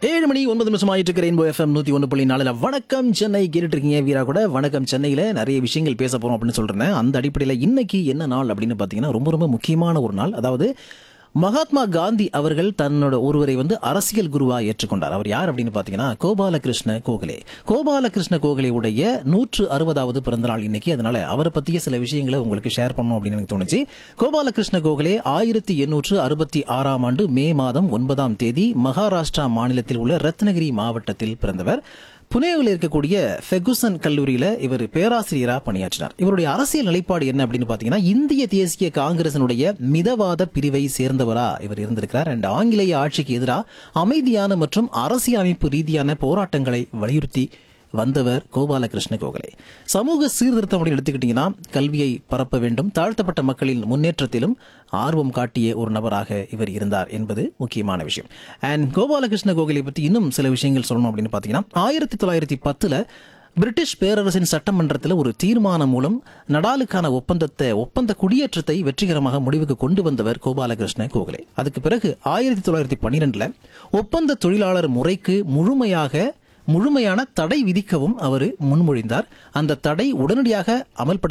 ஏழு மணி ஒன்பது நிமிஷம் ஆயிட்டு இருக்கிற ரெயின்போ எஃப்எம் நூத்தி ஒன்று புள்ளி நாலுல வணக்கம் சென்னை கேட்டுட்டு இருக்கீங்க வீரா கூட வணக்கம் சென்னையில நிறைய விஷயங்கள் பேச போறோம் அப்படின்னு சொல்றேன் அந்த அடிப்படையில் இன்னைக்கு என்ன நாள் அப்படின்னு பார்த்தீங்கன்னா ரொம்ப ரொம்ப முக்கியமான ஒரு நாள் அதாவது மகாத்மா காந்தி அவர்கள் தன்னோட ஒருவரை வந்து அரசியல் குருவா ஏற்றுக்கொண்டார் அவர் யார் அப்படின்னு பார்த்தீங்கன்னா கோபாலகிருஷ்ண கோகலே கோபாலகிருஷ்ண கோகலே உடைய நூற்று அறுபதாவது பிறந்த நாள் இன்னைக்கு அதனால அவரை பற்றிய சில விஷயங்களை உங்களுக்கு ஷேர் பண்ணணும் அப்படின்னு எனக்கு தோணுச்சு கோபாலகிருஷ்ண கோகலே ஆயிரத்தி எண்ணூற்று அறுபத்தி ஆறாம் ஆண்டு மே மாதம் ஒன்பதாம் தேதி மகாராஷ்டிரா மாநிலத்தில் உள்ள ரத்னகிரி மாவட்டத்தில் பிறந்தவர் புனேவில் இருக்கக்கூடிய ஃபெகுசன் கல்லூரியில இவர் பேராசிரியரா பணியாற்றினார் இவருடைய அரசியல் நிலைப்பாடு என்ன அப்படின்னு பாத்தீங்கன்னா இந்திய தேசிய காங்கிரசினுடைய மிதவாத பிரிவை சேர்ந்தவரா இவர் இருந்திருக்கிறார் அண்ட் ஆங்கிலேய ஆட்சிக்கு எதிராக அமைதியான மற்றும் அரசியலமைப்பு ரீதியான போராட்டங்களை வலியுறுத்தி வந்தவர் கோபாலகிருஷ்ண கோகலே சமூக சீர்திருத்தம் அப்படின்னு எடுத்துக்கிட்டீங்கன்னா கல்வியை பரப்ப வேண்டும் தாழ்த்தப்பட்ட மக்களின் முன்னேற்றத்திலும் ஆர்வம் காட்டிய ஒரு நபராக இவர் இருந்தார் என்பது முக்கியமான விஷயம் அண்ட் கோபாலகிருஷ்ண கோகலே பற்றி இன்னும் சில விஷயங்கள் சொல்லணும் அப்படின்னு பார்த்தீங்கன்னா ஆயிரத்தி தொள்ளாயிரத்தி பத்தில் பிரிட்டிஷ் பேரரசின் சட்டமன்றத்தில் ஒரு தீர்மானம் மூலம் நடாலுக்கான ஒப்பந்தத்தை ஒப்பந்த குடியேற்றத்தை வெற்றிகரமாக முடிவுக்கு கொண்டு வந்தவர் கோபாலகிருஷ்ண கோகலே அதுக்கு பிறகு ஆயிரத்தி தொள்ளாயிரத்தி பன்னிரெண்டுல ஒப்பந்த தொழிலாளர் முறைக்கு முழுமையாக முழுமையான தடை விதிக்கவும் அவர் முன்மொழிந்தார் அந்த தடை உடனடியாக அமல்படுத்த